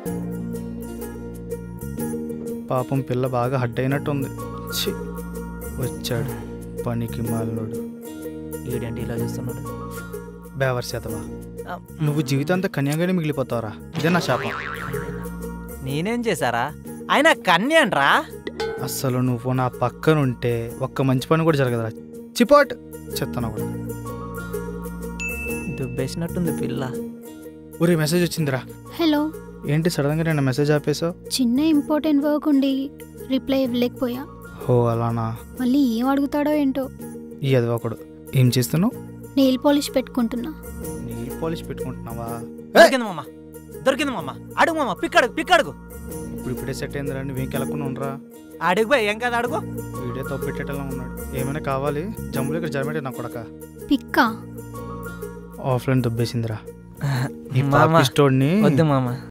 పాపం పిల్ల బాగా హట్ అయినట్టుంది ఛీ వచ్చాడు పనికి మాలినోడు ఈడేంటి ఇలా చూస్తున్నాడు బేవర్ చేతవా ఆ, నువ్వు జీవితాంతా కన్యాగానే మిగిలిపోతావరా ఇదే నా శాపం నేనేం చేశారా ఆయన కన్యండ్రా అస్సలు నువ్వు నా పక్కన ఉంటే ఒక్క మంచి పని కూడా జరగదురా చిపాట్ చెత్తన కూడా దుబ్బేసినట్టుంది పిల్ల ఊరి మెసేజ్ వచ్చిందిరా హలో ఏంటి సడన్గా నేను మెసేజ్ ఆపేసావు చిన్న ఇంపార్టెంట్ వర్క్ ఉండి రిప్లై ఇవ్వలేకపోయా హో అలానా మళ్ళీ ఏం అడుగుతాడో ఏంటో ఈ అదవకుడు ఏం చేస్తున్నావు నెయిల్ పాలిష్ పెట్టుకుంటున్నా నీల్ పాలిష్ పెట్టుకుంటున్నావా దొరికింది మామ దొరికింది మామ అడుగు మామ పిక్కడుగు పిక్కడుగు ఇప్పుడు ఇప్పుడే సెట్ అయిందిరా నువ్వేం కెలకుండా ఉండరా అడుగు పోయి ఏం కదా అడుగు వీడియో తప్పెట్టేటలా ఉన్నాడు ఏమైనా కావాలి జమ్ములు ఇక్కడ జరమేటే నా కొడక పిక్కా ఆఫ్లైన్ దుబ్బేసిందిరా ఈ మామ పాపిస్టోడ్ని వద్దు మామ